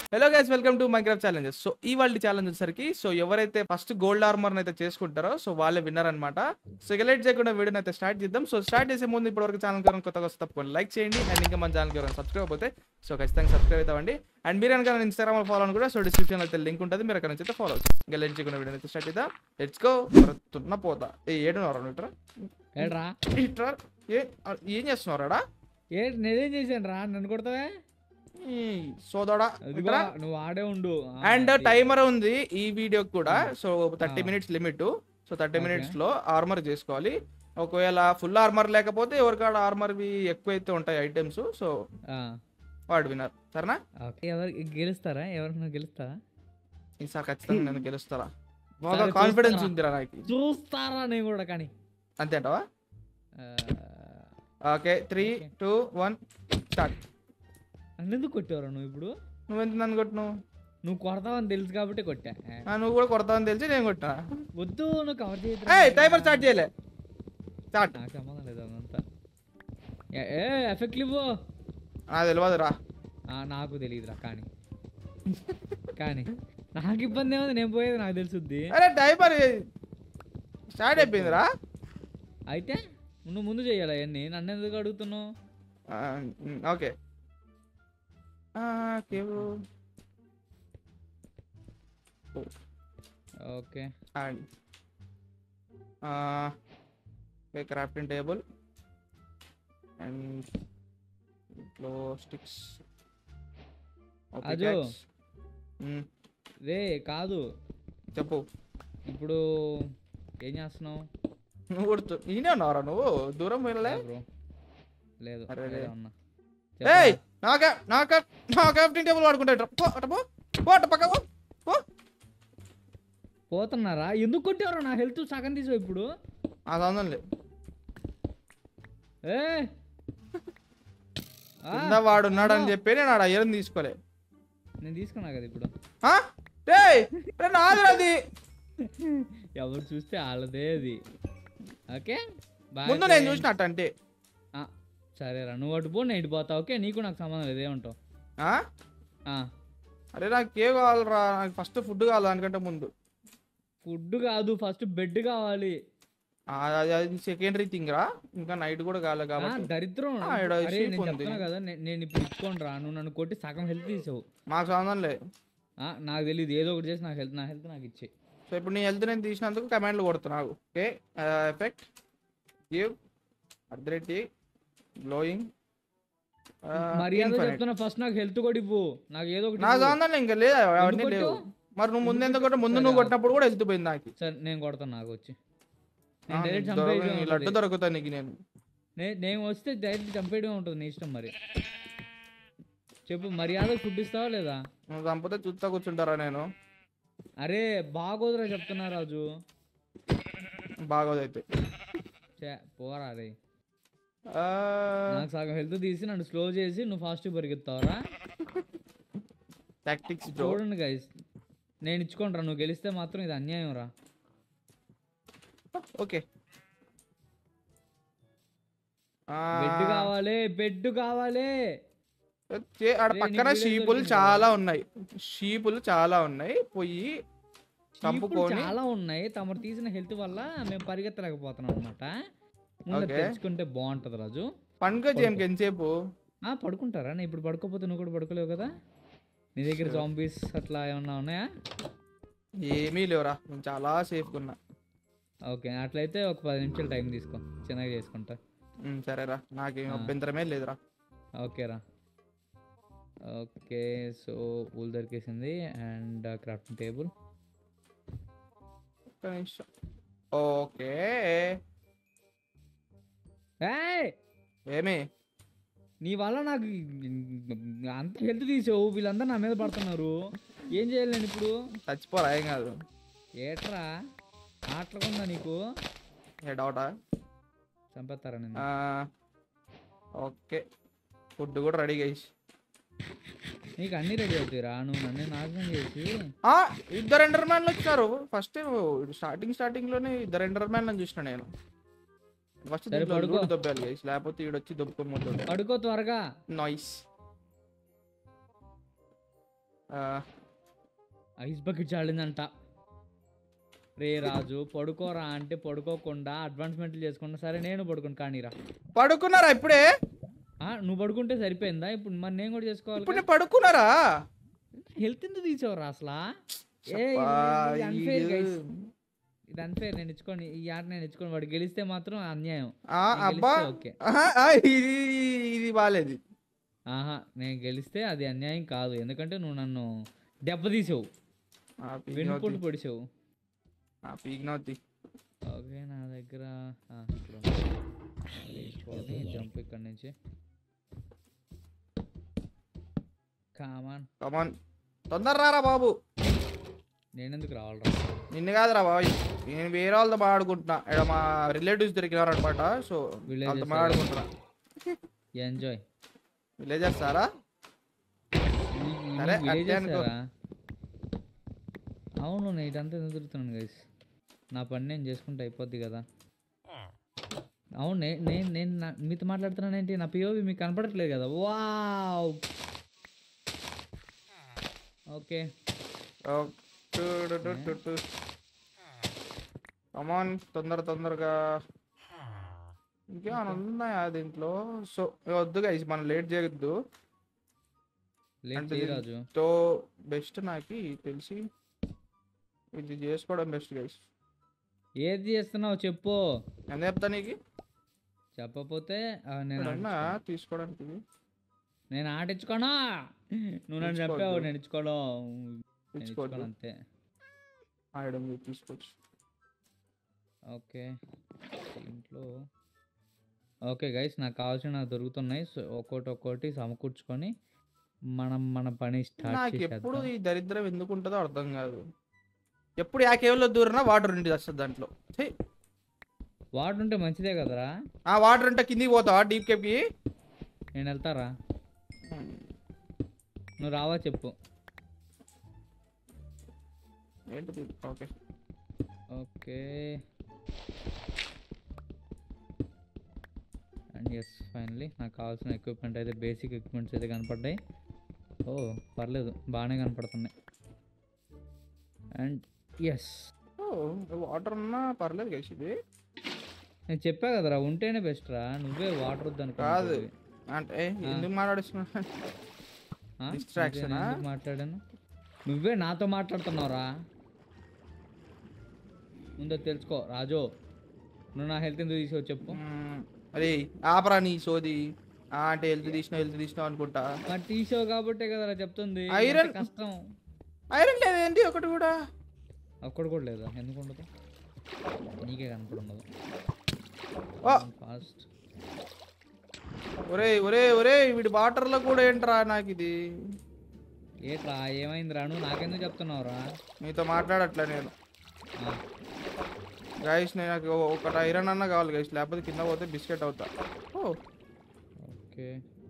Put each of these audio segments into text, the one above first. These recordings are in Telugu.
Hello guys welcome to Minecraft challenges so ఈ వాళ్ళ ఛాలెంజ్ వచ్చేసరికి సో ఎవరైతే ఫస్ట్ గోల్డ్ ఆర్మర్ అయితే చేసుకుంటారో సో వాళ్ళే విన్నర్ అనమాట సో ఇక లేట్ చేయకుండా వీడియోని అయితే స్టార్ట్ చేద్దాం సో స్టార్ట్ చేసే ముందు ఇప్పటివరకు ఛానల్ కనుక కొత్తగా వస్తే తప్పకుండా లైక్ చేయండి అండ్ ఇంకా మన ఛానల్ ఎవరైనా సబ్స్క్రైబ్ అయిపోతే సో ఖచ్చితంగా సబ్స్క్రైబ్ అవుతామండి అండ్ మీరు కనుక ఇన్స్టాగ్రామ్ ఫాలో అని కూడా సో డిస్క్రిప్షన్ అయితే లింక్ ఉంటుంది మీరు అక్కడ నుంచి అయితే ఫాలో అవచ్చు ఇంకా లేట్ చేయకుండా వీడియో అయితే స్టార్ట్ చేద్దాం లెట్స్ గో తున్న పోతా ఏ ఏడున్నారు ఇట్రా ఏడ్రా ఇట్రా ఏ ఏం చేస్తున్నారా ఏ నేనేం చేశాను రా నన్ను కొడతావే సోదోడా అదిగో ఇట్రా నువ్వు ఆడే ఉండు ఆ, అండ్ అది. టైమర్ ఉంది ఈ వీడియోకి కూడా so thirty ah. Minutes limit so thirty Okay. Minutes లో ఆర్మర్ చేసుకోవాలి ఒకవేళ ఫుల్ ఆర్మర్ లేకపోతే ఎవరికాడ ఆర్మర్వి ఎక్కువైతే ఉంటాయి ఐటమ్స్ సో ఆ, వాడు వినర్ సరేనా ఓకే. ఎవరు గెలుస్తారా ఎవరైనా గెలుస్తారా ఈసారి ఖచ్చితంగా నేను గెలుస్తారా బాగా సరే, కాన్ఫిడెన్స్ చూస్తారా. ఉందిరా నాకు చూస్తారా నేను కూడా కానీ అంతేంటవా ఆ, okay three Okay. Two one start నన్ను ఎందుకు కొట్టేవరా నువ్వు ఇప్పుడు నువ్వెంత నన్ను కొట్టినావు నువ్వు కొడతావని తెలుసు కాబట్టి కొట్టా ఆ, ఆ, నువ్వు కూడా కొడతావని తెలిసి నేను కొట్టినా వద్దు నువ్వు కవర్ ఏ టైమర్ స్టార్ట్ చేయలే స్టార్ట్ నాకు సంబంధం లేదు అదంతా ఏ, ఏ ఎఫెక్ట్ ఇవ్వు నాకు తెలియదురా ఆ, నాకు తెలియదురా కానీ కానీ నాకు ఇబ్బంది ఏముంది నేను పోయేది నాకు తెలుసుద్ది అరే టైమర్ స్టార్ట్ అయిపోయిందిరా అయితే నువ్వు ముందు చేయాలి అవన్నీ నన్ను ఎందుకు అడుగుతున్నావు ah, um, okay ah, cave okay and ah, okay crafting table and ఇంట్లో స్టిక్స్ అజో. రే కాదు చెప్పు ఇప్పుడు ఏం చేస్తున్నావు నువ్వు కూడా ఈయనే ఉన్నావురా నువ్వు దూరం వెళ్ళలే బ్రో లేదు అరే రే. వేరే ఉన్నా ఏయ్ చెప్పరా? నా క్రా- నా క్రా- నా క్రాఫ్టింగ్ టేబుల్ వాడుకుంటా ఇట్రా. పో అటు పో పో అటు పక్క పో పో పోతున్నారా ఎందుకు కొట్టారు నా హెల్త్ సగం తీసావు ఇప్పుడు ఆ సంబంధం లేదు ఏ ఆ, కింద వాడు ఉన్నాడని చెప్పి నేను ఆడ అయ్యని తీసుకోలే నేను తీసుకున్నా కదా ఇప్పుడు ఆ? రేయ్ రే నాది అది ఎవరు చూస్తే వాళ్ళదే అది ఓకే బాయ్ ముందు నేను ఫ్రెండ్స్. చూసినట్టు అంటే ఆ, సరేరా నువ్వు అటు పో నేను ఇటు పోతా ఓకే నీకు నాకు సంబంధం లేదు ఏమంటావు ఆ? ఆ, అరే నాకు ఏ కావాలరా నాకు ఫస్ట్ ఫుడ్ కావాలి దానికంటే ముందు ఫుడ్ కాదు ఫస్ట్ బెడ్ కావాలి ఆ, అది అది సెకండరీ థింగ్ రా ఇంకా నైట్ కూడా కావాలి ఆ, కాబట్టి దరిద్రం ఆ, ఈడ అరే sheep నేను ఉంది. చెప్తున్నా కదా నే- నేను ఇప్పుడు ఇచ్చుకోండి రా నువ్వు నన్ను కొట్టి సగం హెల్త్ తీసావు మాకు సంబంధం లేదు ఆ, నాకు తెలియదు ఏదో ఒకటి చేసి నాకు హెల్త్ నా హెల్త్ నాకు ఇచ్చే సో ఇప్పుడు నీ హెల్త్ నేను తీసినందుకు కమాండ్లు కొడుతున్నావు ఓకే ఎఫెక్ట్ గివ్ అర్ధరెట్టి గ్లోయింగ్ మర్యాద చెప్తున్నా ఫస్ట్ నాకు హెల్త్ కూడా ఇవ్వు నాకు ఏదో ఒకటి నా ఇవ్వు. సంబంధం ఇంకా లేదు అవన్నీ ఎందుకు లేవు కొట్టావు? మరి నువ్వు ముందు ఎందుకు కొట్టావు? ముందు సరే, నువ్వు ఆగు. కొట్టినప్పుడు కూడా హెల్త్ పోయింది నాకు సరే నేను కొడతాను నాకు వచ్చి ఆ, నేను డైరెక్ట్ నీకు దొరక- చంపేయడం నీ లడ్డు ఉంటుంది. దొరుకుతాయి నీకు నేను నే- నేను వస్తే డైరెక్ట్ చంపేయడం ఉంటుంది నీ ఇష్టం మరి చెప్పు మర్యాద ఫుడ్ ఇస్తావా లేదా నువ్వు చంపితే చూస్తా కూర్చుంటారా నేను అరే బాగోదురా చెప్తున్నా రాజు బాగోదైతే చే పోరా రే ఆ, నాకు సగం హెల్త్ తీసి నన్ను స్లో చేసి నువ్వు ఫాస్ట్ పరిగెత్తావరా టాక్టిక్స్ బ్రో చూడండి గైస్ నేను ఇచ్చుకుంటా నువ్వు గెలిస్తే మాత్రం ఇది అన్యాయం రా ఓకే బెడ్ కావాలి బెడ్ కావాలి చే- ఆడ రే, పక్కన నీకు వీడియో షీపులు దొరికింది చాలా ఉన్నాయి షీపులు చాలా ఉన్నాయి పోయి ఇప్పుడు చంపుకొని చాలా ఉన్నాయి తమరు తీసిన హెల్త్ వల్ల మేము పరిగెత్తలేకపోతున్నాం అనమాట ముందు Okay. తెలుసుకుంటే బాగుంటది రాజు పండుగ చేయడానికి ఎంతసేపు ఆ పడుకుంటారా నేను ఇప్పుడు పడుకోపోతే నువ్వు కూడా పడుకోలేవు కదా నీ దగ్గర జాంబీస్ అట్లా ఏమన్నా ఉన్నాయా ఏమీ లేవురా నేను చాలా సేఫ్గా ఉన్నా ఓకే అట్లయితే ఒక పది నిమిషాలు టైం తీసుకో చిన్నగా చేసుకుంటా ఉమ్, సరేరా నాకేం ఆ. అభ్యంతరమే లేదురా ఓకేరా ఓకే సో ఊలు దొరికేసింది అండ్ క్రాఫ్టింగ్ టేబుల్ ఒక్క నిమిషం ఓకే ఏయ్ ఏమి నీ వల్ల నాకు అంత హెల్త్ తీసావు వీళ్ళందరూ నా మీద పడుతున్నారు ఏం చేయాలి నేను ఇప్పుడు చచ్చిపోరా ఏం కాదు ఏట్రా ఆటలకుందా నీకు ఏ డౌటా చంపేస్తారా నేను ఆ, ఓకే ఫుడ్ కూడా రెడీ చేసి నీకు అన్ని రెడీ అవుతాయిరా నువ్వు నన్ను నాశనం చేసి ఆ, ఇద్దరు ఎండర్ మ్యాన్లు వచ్చారు ఫస్ట్ స్టార్టింగ్ స్టార్టింగ్ లోనే ఇద్దరు ఎండర్ మ్యాన్ చూసిన నేను ఫస్ట్ సరే, పడుకో. దొబ్బాలి గైస్ లేకపోతే ఈడొచ్చి దొబ్బుకొని పోతుండే పడుకో త్వరగా నాయిస్ ఐస్ బకెట్ చాలిందంట రే రాజు పడుకోరా అంటే పడుకోకుండా అడ్వాన్స్మెంట్లు చేసుకున్నా సరే నేను పడుకోను కానీరా పడుకున్నారా ఇప్పుడే ఆ, నువ్వు పడుకుంటే సరిపోయిందా ఇప్పుడు మరి నేను కూడా చేసుకోవాలి ఇప్పుడు నేను పడుకున్నారా హెల్త్ ఎందుకు తీసేవరా అసలు ఏ అబ్బా, అన్ఫేర్ ఈడు. గైస్ ఇది అన్ఫేర్ నేను ఇచ్చుకొని ఈ ఆట నేను ఇచ్చుకొని వాడు గెలిస్తే మాత్రం అన్యాయం ఆ, నేను అబ్బా గెలిస్తే ఓకే ఆహా, ఆ, ఇది ఇది బాలేదు ఆహా నేను గెలిస్తే అది అన్యాయం కాదు ఎందుకంటే నువ్వు నన్ను దెబ్బతీసావు వెన్నుపోటు పొడిచావు పీగ్నవుతి ఓకే నా దగ్గర ఆ, ఇక్కడ ఉంది. తీసుకోండి జంప్ ఇక్కడ నుంచి కామాన్ కమాన్ తొందర రారా బాబు నేనెందుకు రావాలరా నిన్ను కాదురా బాబు నేను వేరే వాళ్ళతో మాట్లాడుకుంటున్నా ఇక్కడ మా రిలేటివ్స్ దొరికినారు అనమాట సో Villagers వాళ్ళతో ఆ? మాట్లాడుకుంటున్నా ఎంజాయ్ విలేజర్స్ సారా సరే, అట్లే అనుకో. అవును నేను ఇదంతా ఎందుకు తిరుగుతున్నాను గైస్ నా పని నేను చేసుకుంటే అయిపోద్ది కదా అవును నే- నేను నేను నా- మీతో మాట్లాడుతున్నాను ఏంటి నా పిఓవి మీకు కనపడట్లేదు కదా వావ్ ఓకే కమాన్ తొందర తొందరగా ఇంకేమైనా ఉన్నాయా దీంట్లో సో వద్దు గైస్ మనం లేట్ చేయొద్దు లేట్ అంటే చేయరాజు సో బెస్ట్ నాకు తెలిసి ఇది చేసుకోవడం బెస్ట్ గైస్ ఏది చేస్తున్నావు చెప్పు ఎంత చెప్తా నీకు చెప్పకపోతే ఆ, నేను ఇక్కడున్నా ఆడించుకోను. తీసుకోవడానికి నేను ఆడించుకోనా నువ్వు నన్ను ఇచ్చుకోవద్దు. చెప్పావు నేను ఇచ్చుకోవడం నేను తీసుకోవద్దు ఇచ్చుకోను అంతే ఆడడం తీసుకోవచ్చు ఓకే ఇంట్లో ఓకే గైస్ నాకు కావాల్సిన నాకు దొరుకుతున్నాయి సో ఒక్కోటి ఒక్కోటి సమకూర్చుకొని మనం మన పని స్టార్ట్ నాకు ఎప్పుడు చేసేద్దాం ఈ దరిద్రం ఎందుకు ఉంటుందో అర్థం కాదు ఎప్పుడు యా కేవలో దూరనా వాటర్ ఉండి వస్తుంది దాంట్లో ఛీ, వాటర్ ఉంటే మంచిదే కదరా ఆ వాటర్ అంటే కిందికి పోతావా డీప్ కేప్కి నేను వెళ్తారా నువ్వు రావా చెప్పు ఏంటిది okay okay and yes finally నాకు కావాల్సిన ఎక్విప్మెంట్ అయితే బేసిక్ ఎక్విప్మెంట్స్ అయితే కనపడ్డాయి ఓ పర్లేదు బాగానే కనపడుతున్నాయి అండ్ ఎస్ ఓ వాటర్ ఉన్నా పర్లేదు గైస్ ఇది నేను చెప్పా కదరా ఉంటేనే బెస్ట్ రా నువ్వే వాటర్ కాదు. వద్దనుకో అంటే ఎందుకు మాట్లాడుతున్నా distraction ఆ? మాట్లాడాను నువ్వే నాతో మాట్లాడుతున్నావురా ముందో తెలుసుకో రాజు నువ్వు నా హెల్త్ ఎందుకు తీసావు చెప్పు అరే ఆపరా నీ సోది ఆ అంటే హెల్త్ తీసినావు హెల్త్ తీసినావు అనుకుంటా మరి తీసావు కాబట్టే కదరా చెప్తుంది Iron- ఎంత కష్టం ఐరన్ లేదేంటి ఒకటి కూడా అక్కడ కూడా లేదా ఎందుకు ఉండదు నీకే కనపడి ఉండదు ఓ ఫాస్ట్ ఒరే ఒరే ఒరే వీడి వాటర్లో కూడా ఏంట్రా నాకు ఇది ఏట్రా ఏమైందిరా నువ్వు నాకెందుకు చెప్తున్నావురా మీతో మాట్లాడట్లే నేను ఆ, గైస్ నేను నాకు ఒకటి ఐరన్ అన్న కావాలి గైస్ లేకపోతే కింద పోతే బిస్కెట్ అవుతా ఓ ఓకే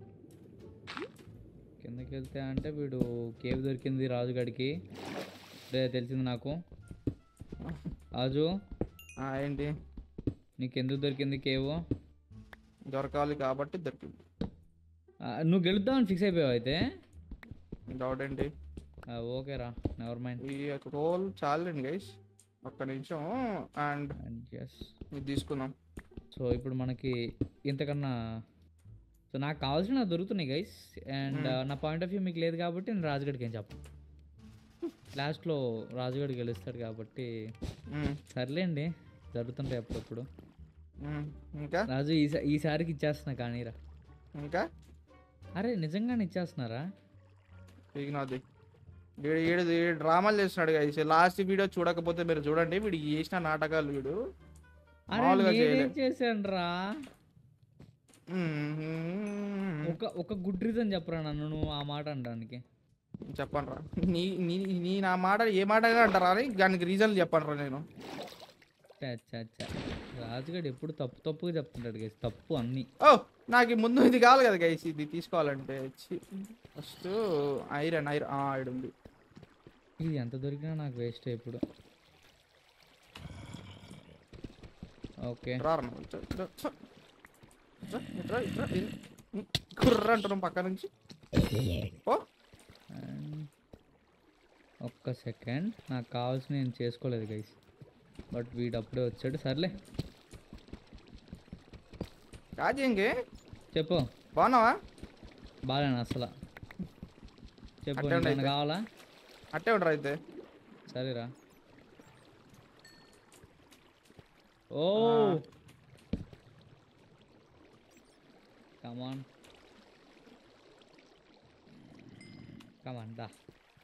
కిందకి వెళ్తే అంటే వీడు కేవ్ దొరికింది రాజుగాడికి ఇప్పుడే తెలిసింది నాకు రాజు ఆ, ఏంటి నీకు ఎందుకు దొరికింది కేవ్ దొరకాలి కాబట్టి దొరికింది నువ్వు గెలుద్దామని ఫిక్స్ అయిపోయావు అయితే డౌట్ ఏంటి ఆ, ఓకేరా నెవర్ మైండ్ ఈ యొక్క రోల్ చాలండి గైస్ ఒక్క నిమిషం అండ్ అండ్ ఎస్ ఇది తీసుకుందాం సో ఇప్పుడు మనకి ఇంతకన్నా సో నాకు కావాల్సిన దొరుకుతున్నాయి గైస్ అండ్ Hmm. నా పాయింట్ ఆఫ్ వ్యూ మీకు లేదు కాబట్టి నేను రాజుగడికి ఏం చెప్పను లాస్ట్లో రాజుగడి గెలుస్తాడు కాబట్టి మ్మ్, సర్లేండి జరుగుతుంటాయి అప్పుడప్పుడు మ్మ్. ఇంకా రాజు ఈసా ఈసారికి ఇచ్చేస్తున్నా కానీరా ఇంకా అరే నిజంగానే ఇచ్చేస్తున్నారా పీకినది వీడు వీడు వీడు డ్రామాలు చేస్తున్నాడు గైస్ లాస్ట్ వీడియో చూడకపోతే మీరు చూడండి వీడు చేసిన నాటకాలు వీడు అరే మామూలుగా నేనేం చేయలే. చేశాను రా మ్మ్. ఒక ఒక గుడ్ రీజన్ చెప్పరా నన్ను నువ్వు ఆ మాట అనడానికి చెప్పండి రా నీ నీ నీ నా మాట ఏ మాట అయినా అంటారా అని దానికి రీజన్లు చెప్పండి రా నేను అచ్చా అచ్చా రాజుగాడు ఎప్పుడు తప్పు తప్పుగా చెప్తుంటాడు గైస్ తప్పు అన్నీ ఓ నాకు ఈ ముందు ఇది కావాలి కదా గైస్ ఇది తీసుకోవాలంటే ఫస్ట్ ఐరన్ ఐరన్ ఐరన్ ఉంది ఇది ఎంత దొరికినా నాకు వేస్ట్ ఇప్పుడు ఓకే రా రా నువ్వు. ఇట్రా, ఇట్రా, ఇట్రా. ఇట్రా, ఇట్రా, ఇట్రా, ఇది. కుర్ర అంటున్నాం పక్క నుంచి ఓ And ఒక్క సెకండ్ నాకు కావాల్సిన నేను చేసుకోలేదు గైస్ బట్ వీడు అప్పుడే వచ్చాడు సర్లే కాజేంగే చెప్పు బాగున్నావా బాగాలేను అసలు చెప్పు అట్టే ఉండు నీకేమన్నా అయితే. కావాలా అట్టే ఉండరు అయితే సరేరా ఓ కమాన్ కమాన్ దా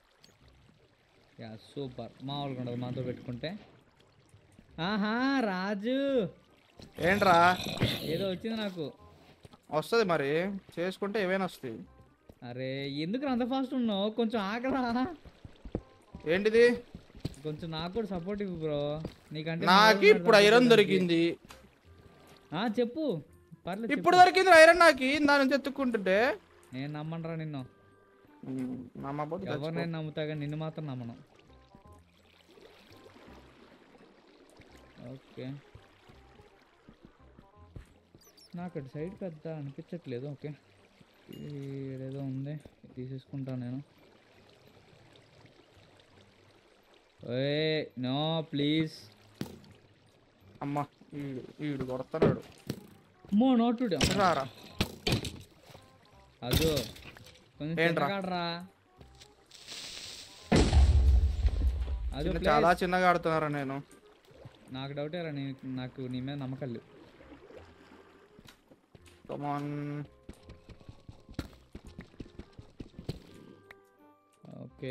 యా సూపర్ మామూలుగా ఉండదు మాతో పెట్టుకుంటే ఆహా రాజు ఏంట్రా ఏదో వచ్చింది నాకు వస్తుంది మరి చేసుకుంటే ఏవైనా వస్తాయి అరే ఎందుకు అంత ఫాస్ట్ ఉన్నావు కొంచెం ఆగరా ఏంటిది కొంచెం నాకు కూడా సపోర్ట్ ఇవ్వు బ్రో నీకంటే నాకు నేను ఇప్పుడు ఐరన్ support దొరికింది ఆ చెప్పు పర్లేదు ఇప్పుడు చెప్పు. దొరికింది ఐరన్ నాకు దాని నుంచి ఎత్తుక్కుంటుంటే నేను నమ్మనరా నిన్ను ఉమ్, నమ్మకపోతే ఎవరు చచ్చిపో. నేను నమ్ముతా కానీ నిన్ను మాత్రం నమ్మను ఓకే నాకు అటు సైడ్ పెద్ద అనిపించట్లేదు ఓకే ఏదో ఉంది తీసేసుకుంటాను నేను ఏ నో ప్లీజ్ అమ్మా ఈడు ఈడు కొడుతున్నాడు మో నోట్ రారా అదో కొంచెం ఏంట్రా? చిన్నగాడ్రా అదో చిన్న- ప్లీజ్. చాలా చిన్నగా ఆడుతున్నారా నేను నాకు డౌటే రా నీ- నాకు నీ మీద నమ్మకం లేవు కమాన్ ఓకే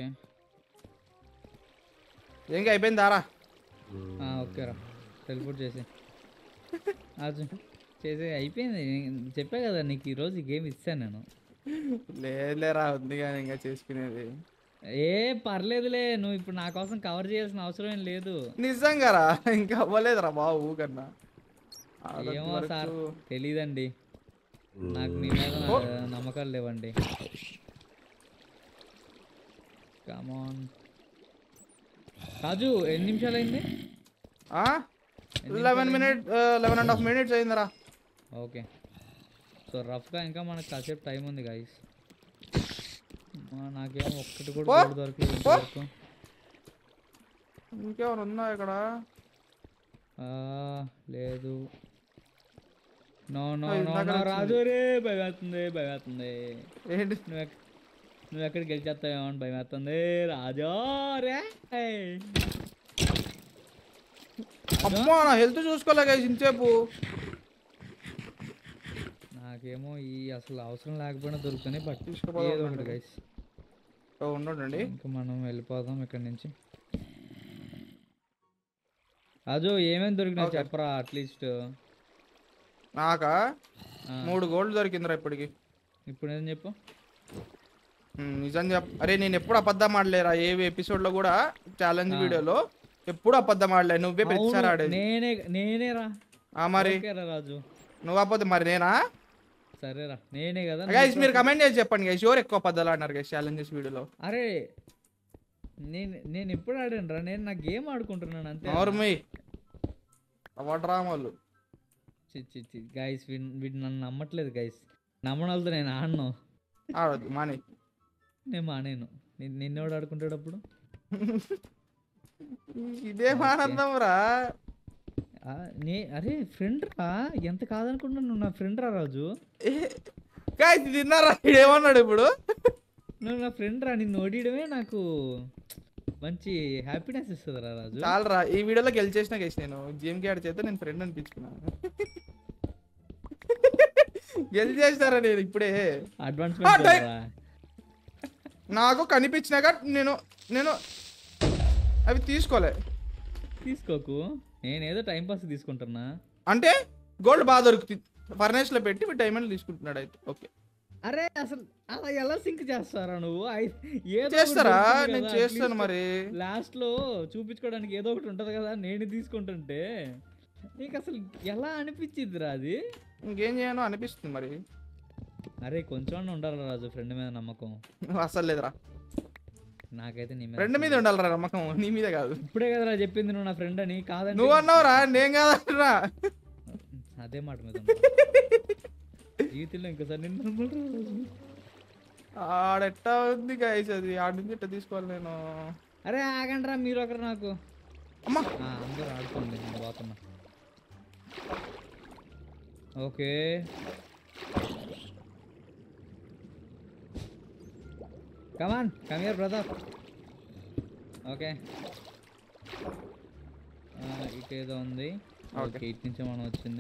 ఏంగా అయిపోయింది దారా ఆ, ఓకే రా టెలిపోర్ట్ చేసి అది చేసే అయిపోయింది నేను చెప్పా కదా నీకు ఈరోజు ఈ గేమ్ ఇస్తాను నేను లేదులేరా ఉంది కానీ ఇంకా చేసుకునేది ఏ పర్లేదులే నువ్వు ఇప్పుడు నా కోసం కవర్ చేయాల్సిన అవసరం ఏం లేదు నిజంగా రా ఇంకా అవ్వలేదురా బాబు కన్నా ఏమో సార్ తెలీదండి నాకు నీ మీద ఓ. నా- నమ్మకాలు లేవండి కమాన్ రాజు ఎన్ని నిమిషాలు అయింది eleven minute eleven and half minutes అయిందిరా ఓకే సో రఫ్గా ఇంకా మనకు కాసేపు టైం ఉంది గాయస్ నాకేమో ఒక్కటి కూడా ఓ! గోల్డ్ దొరకలేదు ఓ! ఇంతవరకు. ఇంకేమైనా ఉందా ఇక్కడ ఆ, లేదు నో నో ఆ, నో ఇందాక నో వచ్చింది. రాజు రే భయం వేస్తుంది భయం వేస్తుంది ఏంటి నువ్వు ఎక్- నువ్వు ఎక్కడికి గెలిచేస్తావేమో అని భయం వేస్తుంది రాజు రే అమ్మా నా హెల్త్ చూసుకోలేక ఇంతసేపు నాకేమో ఈ అసలు అవసరం లేకపోయినా దొరుకుతున్నాయి బట్ తీసుకుపోదాం ఏదో ఒకటి అన్నాడు. గైస్ ఓ, ఉండండి ఇంకా మనం వెళ్ళిపోదాం ఇక్కడ నుంచి రాజు ఏమేమి దొరికినాయి Okay. చెప్పరా అట్లీస్ట్ నాకా మూడు గోల్డ్ దొరికిందిరా ఇప్పటికి ఇప్పుడు ఏం చెప్పు ఉమ్, నిజం చెప్ అరే నేను ఎప్పుడు అబద్ధం ఆడలేరా ఏ ఎపిసోడ్ లో కూడా ఛాలెంజ్ ఆ. వీడియోలో ఎప్పుడు అబద్ధం ఆడలే నువ్వే ప్రతిసారి అవును, ఆడేది నేనే నేనే రా ఆ మరి ఓకేరా రాజు నువ్వు అపోతే మరి నేనా సరేరా నేనే కదా గైస్ నువ్వు మీరు కూడా- కమెంట్ చేసి చెప్పండి గైస్ ఎవరు ఎక్కువ అబద్ధాలు ఆడినారు గైస్ ఛాలెంజెస్ వీడియోలో అరే నేను నేను ఎప్పుడు ఆడాను రా నేను నా గేమ్ ఆడుకుంటున్నాను అంతే నోర్మి అవడ్రామాలు చి చి గైస్ వీడు నన్ను నమ్మట్లేదు గైస్ నమ్మనాలతో నేను ఆడను ఆడద్దు మాని నేను మానేను నిన్ను నిన్నోడు ఆడుకుంటాడు అప్పుడు ఇదేం ఆనందం రా ఆ, నే అరే ఫ్రెండ్ రా ఎంత కాదనుకుంటున్నా నువ్వు నా ఫ్రెండ్ రా రాజు గైస్ ఇది తిన్నారా ఇడేమన్నాడు ఇప్పుడు నువ్వు నా ఫ్రెండ్ రా నిన్ను ఓడియడమే నాకు మంచి హ్యాపీనెస్ ఇస్తుంది రా రాజు చాలరా ఈ వీడియోలో గెలిచేసిన గైస్ నేను గేమ్ కి ఆడి చేస్తే నేను ఫ్రెండ్ అనిపించుకున్నాను గెలిచేసినారా నేను ఇప్పుడే అడ్వాన్స్మెంట్ టై- నాకు కనిపించినాక నేను నేను అవి తీసుకోలే తీసుకోకు నేనేదో టైం పాస్ తీసుకుంటున్నా అంటే గోల్డ్ బాగా దొరుకుతుంది ఫర్నేస్ లో పెట్టి డైమండ్ తీసుకుంటున్నాడు అయితే ఓకే అరే అసలు అలా ఎలా సింక్ చేస్తారా నువ్వు ఐ- ఏదో ఒకటి చేస్తారా దొరుకుతుంది నేను కదా, చేస్తాను atleast మరి లాస్ట్ లో చూపించుకోవడానికి ఏదో ఒకటి ఉంటది కదా నేను తీసుకుంటుంటే నీకు అసలు ఎలా అనిపించిందిరా అది ఇంకేం చేయను అనిపిస్తుంది మరి అరే కొంచెం ఉండాలి రాజు ఫ్రెండ్ మీద నమ్మకం అసలు లేదురా నాకైతే నీ మీద ఫ్రెండ్ మీద ఉండాలిరా నమ్మకం నీ మీద కాదు ఇప్పుడే కదరా చెప్పింది నువ్వు నా ఫ్రెండ్ అని కాదని నువ్వు అన్నావురా నేను కాదంటున్నా అదే మాట మీద ఉండు. జీవితంలో ఇంకోసారి నిన్ను నమ్మనురా రాజు. ఆడెట్టా ఉంది గైస్ అది ఆడ నుంచి ఎట్ట తీసుకోవాలి నేను అరే ఆగండి రా మీరు ఒకరు నాకు అమ్మా ఆ, అందరూ ఆడుకోండి నేను పోతున్నా okay come on come here brother okay ఇటు ఏదో ఉంది ఓకే ఇటు నుంచి మనం వచ్చింది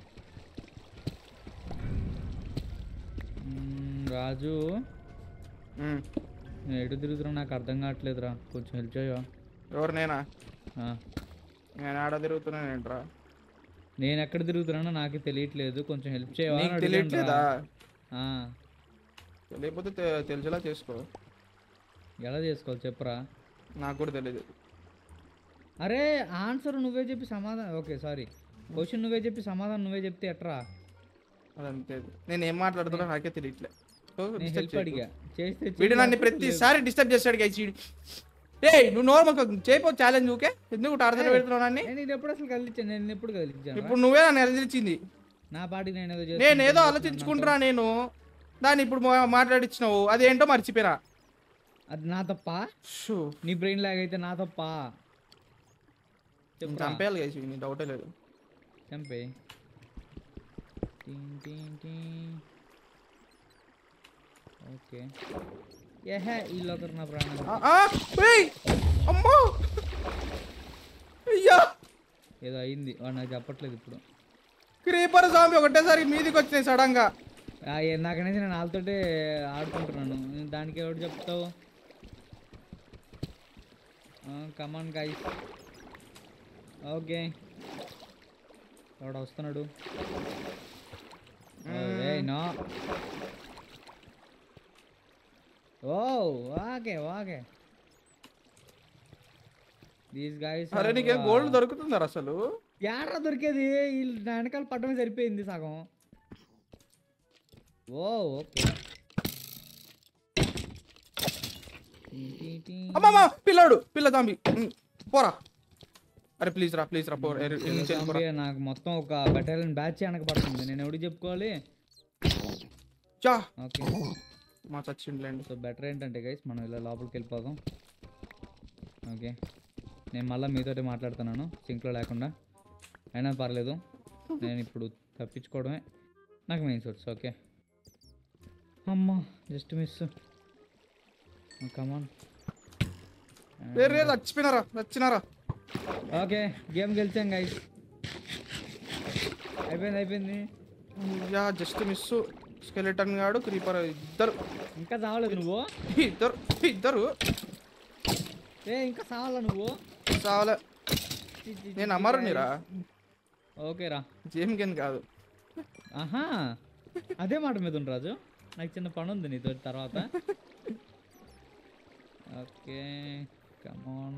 మ్మ్, రాజు ఉమ్. నేను ఎటు తిరుగుతున్నా నాకు అర్థం కావట్లేదురా కొంచెం హెల్ప్ చేయవా ఎవరు నేనా ఆ. నేను ఆడ తిరుగుతున్నాను ఏంట్రా నేను ఎక్కడ తిరుగుతున్నానో నాకు తెలియట్లేదు కొంచెం హెల్ప్ చేయవా అని నీకు అడిగానురా. తెలియట్లేదా ఆ, తెలియకపోతే తె- తెలిసేలా చేసుకో ఎలా చేసుకోవాలి చెప్పురా నాకు కూడా తెలియదు అరే ఆన్సర్ నువ్వే చెప్పి సమాధానం ఓకే సారీ క్వశ్చన్ నువ్వే చెప్పి సమాధానం నువ్వే చెప్తే ఎట్రా అదంతే నేను ఏం మాట్లాడుతున్నా నాకే తెలియట్లే సో నేను disturb హెల్ప్ చేయకు. అడిగా చేస్తే వీడు చెయ్యి, నన్ను లేకపోతే ప్రతిసారి డిస్టర్బ్ చేస్తాడు గైస్ వీడు ఏయ్ నువ్వు నార్మల్ చేయపో ఛాలెంజ్ ఊకే ఎందుకు టార్చర్ పెడుతున్నావు నన్ను లేదు. నేను ఇది ఎప్పుడు అసలు కదిలించాను నేను ఎప్పుడు కదిలించాను ఇప్పుడు నువ్వే నన్ను ఎదిరించింది నా పాటికి నేను ఏదో నేను చేసుకుంటూ ఏదో పోతున్నాను ఆలోచించుకుంటున్నా నేను దాన్ని ఇప్పుడు మా- మాట్లాడిచ్చినావు అది ఏంటో మర్చిపోయినా అనుకో. అది నా తప్ప షూ నీ బ్రెయిన్ లాగ్ అయితే నా తప్ప చెప్పురా. చంపేయాలి గైస్ నీ డౌటే లేదు చంపే టీన్ టీన్ టీన్. ఓకే ఏహే వీళ్ళొకరు నా ప్రాణం ఆ, ఆ, ఏయ్! అమ్మో అయ్యా ఏదో అయింది వాడు నాకు చెప్పట్లేదు ఇప్పుడు క్రీపర్ జాంబీ ఒకటేసారి మీదికి వచ్చినాయి సడన్ గా ఆ, ఇందాక నుంచి నేను వాళ్ళతోటే ఆడుకుంటున్నాను దానికి ఎవరు చెప్తావు కమాన్ గైస్ ఓకే ఎవడు వస్తున్నాడు ఏయ్ no oh okay okay these guys అరే నీకేం గోల్డ్ దొరుకుతుందా అసలు ఏడ్రా దొరికేది వీళ్ళు నా వెనకాల పట్టమే సరిపోయింది సగం ఓ ఓకే టీ, టీ, టీ. అమ్మమ్మ పిల్లాడు పిల్ల జాంబీ ఉమ్, పోరా అరే ప్లీజ్ రా ప్లీజ్ రా పోరా ఎరు- ఎన్ని చేసి పోరా. జంబీ నాకు మొత్తం ఒక బెటాలియన్ బ్యాచ్ వెనక పడుతుంది నేను ఎవరికి చెప్పుకోవాలి చా ఓకే మా చచ్చిండ్లేండి సో బెటర్ ఏంటంటే గైస్ మనం ఇలా లోపలికి వెళ్ళిపోదాం ఓకే నేను మళ్ళీ మీతోటి మాట్లాడుతున్నాను సింక్లో లేకుండా అయినా పర్లేదు నేను ఇప్పుడు తప్పించుకోవడమే నాకు మెయిన్ సోర్స్ ఓకే అమ్మా జస్ట్ మిస్ కమాన్ రే రే చచ్చిపోయినారా చచ్చినారా ఓకే గేమ్ గెలిచాం గైస్ అయిపోయింది అయిపోయింది యా జస్ట్ మిస్ స్కెలిటన్ గాడు క్రీపర్ ఇద్దరు ఇంకా చావలేదు నువ్వు ఇద్దరు ఇద్దరు ఏ ఇంకా చావాలా నువ్వు చావలే చి, చి, చి, నేను చి, అమరునిరా ఓకే రా జేమ్ గేమ్ కాదు ఆహా అదే మాట మీద ఉండు రాజు నాకు చిన్న పని ఉంది నీతో తర్వాత ఓకే కమాన్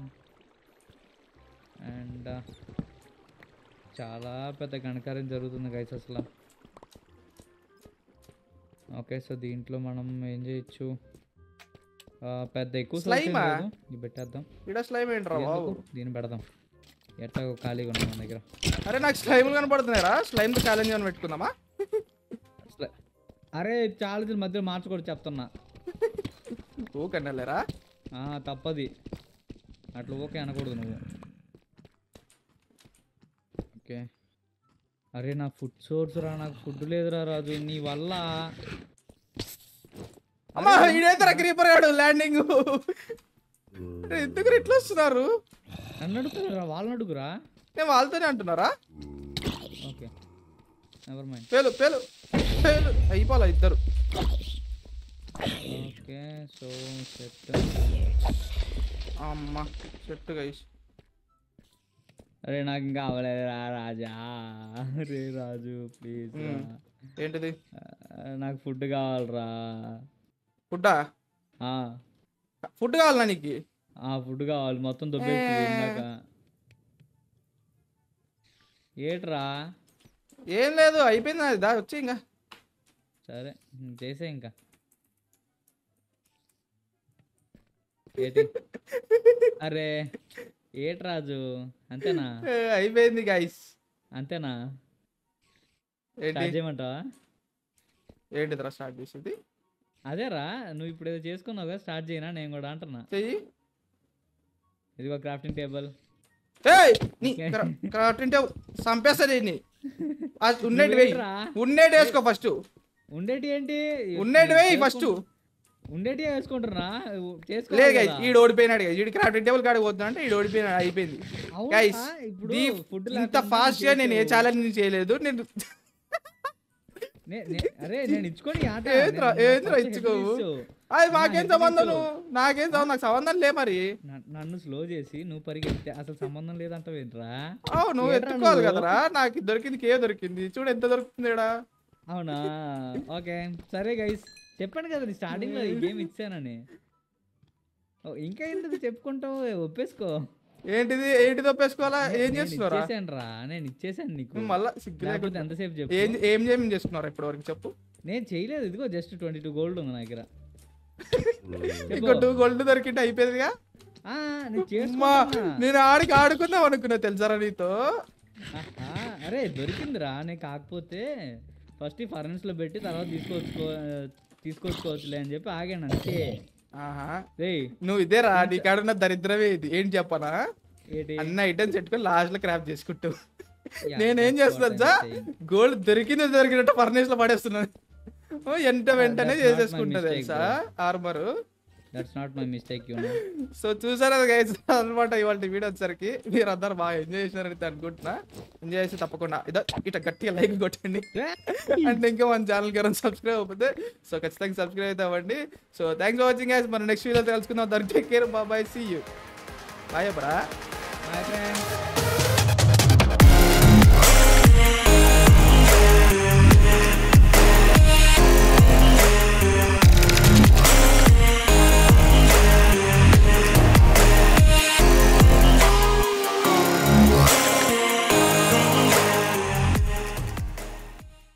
అండ్ చాలా పెద్ద గణకార్యం జరుగుతుంది గైస్ అసలు ఓకే సో దీంట్లో మనం ఏం చేయొచ్చు ఆ, పెద్ద ఎక్కువ source ఏం Slime ఆ? లేదు. ఇది పెట్టేద్దాం ఇడ స్లైమ్ ఏంట్రా బాబు ఎందుకు? దీన్ని పెడదాం ఎట్టా ఖాళీగా ఉంది మన దగ్గర అరే నాకు స్లైమ్ కనపడుతున్నారా స్లైమ్ తో ఛాలెంజ్ అని పెట్టుకుందామా అసలు అరే చాలా రోజుల మధ్యలో మార్చకూడదు చెప్తున్నా ఓ కన్నెలేరా ఆ, తప్పది అట్లా ఓకే అనకూడదు నువ్వు ఓకే అరే నా ఫుడ్ సోర్స్ రా నాకు ఫుడ్ లేదురా రాజు నీ వల్ల అమ్మా ఇడేతర క్రీపర్ గాడు ల్యాండింగ్ ఎందుకు ఇట్లా వస్తున్నారు నన్ను అడుగుతురా వాళ్ళని అడుగురా నేను వాళ్ళతోనే అంటున్నారా ఓకే నెవర్ మైండ్ పేలు పేలు పేలు అయిపోలే ఇద్దరు ఓకే సో సెట్ అమ్మా చెట్టు గైస్ అరే నాకు ఇంకా అవ్వలేదు రా రాజా రే రాజు ప్లీజ్ మ్మ్. ఏంటిది నాకు ఫుడ్ కావాలరా ఫుడ్డా ఆ, ఫుడ్ కావాలనా నీకు ఆ ఫుడ్ కావాలి మొత్తం దొబ్బేసి ఏ. ఇందాక ఏట్రా ఏం లేదు అయిపోయింది అది దా వచ్చి ఇంకా సరే ఉమ్, చేసే ఇంకా ఏటి అరే ఏట్ రాజు అంతేనా ఏ, అయిపోయింది గైస్ అంతేనా ఏంటి స్టార్ట్ చేయమంటావా ఏంటిదిరా స్టార్ట్ చేసేది అదేరా నువ్వు ఇప్పుడు ఏదో చేసుకున్నావు కదా స్టార్ట్ చేయనా నేను కూడా అంటున్నా చెయ్యి ఇదిగో క్రాఫ్టింగ్ టేబుల్ ఏయ్ నీ క్రాఫ్టింగ్ టేబుల్ చంపేస్తా దీన్ని ఆ ఉన్నేటి వేయి నువ్వేంట్రా? ఉన్నేటి వేసుకో ఫస్ట్ ఉండేటి ఏంటి ఉన్నేటి వేయి ఫస్ట్ ఉండేటి వేసుకుంటున్నా చేసుకో లేదు గైస్ ఈడు ఓడిపోయినాడు గైస్ ఈడు క్రాఫ్టింగ్ టేబుల్ కాడికి పోతున్నా అంటే ఈడు ఓడిపోయినాడు అయిపోయింది అవునా? గైస్ ఇప్పుడు దీ food ఇంత లేకుండా ఫాస్ట్ గా నేను ఏ చేసావు. ఛాలెంజ్ చేయలేదు నేను నే- నే- అరే నేను ఇచ్చుకొని ఈ ఆట ఏంద్రా నేను- ఏంద్రా నాకు ఇచ్చుకోవు headset ఇచ్చు. అది నా మాకేం headset సంబంధం ఇచ్చు. నాకేం సంబంధం నాకు సంబంధం లే మరి న- నన్ను స్లో చేసి నువ్వు పరిగెత్తే అసలు సంబంధం లేదంటావు ఏంట్రా అవును నువ్వు ఏంట్రా ఎత్తుకోవాలి నువ్వు? కదరా నాకు దొరికింది కే దొరికింది చూడు ఎంత దొరుకుతుంది ఈడ. అవునా ఓకే సరే గైస్ చెప్పాను కదా స్టార్టింగ్ లో ఈ గేమ్ ఇచ్చానని ఓ, ఇంకా ఎందుకు చెప్పుకుంటావు ఒప్పేసుకో ఏంటిది ఏంటి తప్పేసుకోవాలా ఏం చేస్తున్నారా ఇచ్చేసాను రా నేను ఇచ్చేసాను నీకు నువ్వు మళ్ళా సిగ్గు లేకపోతే లేకుండా ఎంతసేపు చెప్పు ఏం ఏం ఏం చేస్తున్నారా ఇప్పటి వరకు చెప్పు నేను చేయలేదు ఇదిగో జస్ట్ ట్వంటీ టూ గోల్డ్ ఉంది నా దగ్గర ఇంకో టూ గోల్డ్ దొరికింటే అయిపోయిందిగా ఆ, నేను అమ్మా చేసుకుంటున్నా. నేను ఆడికి ఆడుకుందాం అనుకున్నా తెలుసారా నీతో ఆహా, అరే దొరికిందిరా నేను కాకపోతే ఫస్ట్ ఈ ఫర్నెస్ లో పెట్టి తర్వాత తీసుకోవచ్చుకో తీసుకొచ్చుకోవచ్చులే అని చెప్పి ఆగాను అంతే ఆహా రే నువ్వు ఇదేరా నీ కాడున్న దరిద్రమే ఇది ఏంటి చెప్పనా ఏంటి అన్న ఐటమ్స్ పెట్టుకొని లాస్ట్ లో క్రాప్ చేసుకుంటావు యా, నేనేం that's చేస్తున్నా what జా I'm saying. గోల్డ్ దొరికింది దొరికినట్టు ఫర్నేస్ లో పడేస్తున్నాను ఓ, వెంట వెంటనే that's not my చేసేసుకుంటా mistake, తెలుసా armour that's not my mistake you know so చూసారా గైస్ అనమాట ఇవాళ వీడియో వచ్చేసరికి మీరు అందరు బాగా ఎంజాయ్ చేసినారని అనుకుంటున్నా ఎంజాయ్ చేసి తప్పకుండా ఇదో ఇట్లా గట్టిగా లైక్ కొట్టండి అండ్ ఇంకా మన ఛానల్ కి ఎవరైనా సబ్స్క్రైబ్ అయిపోతే సో ఖచ్చితంగా సబ్స్క్రైబ్ అయితే అవ్వండి so thanks for watching guys మన నెక్స్ట్ వీడియో తెలుసుకుందాం దానికి take care bye see you bye బరా మై ఫ్రెండ్స్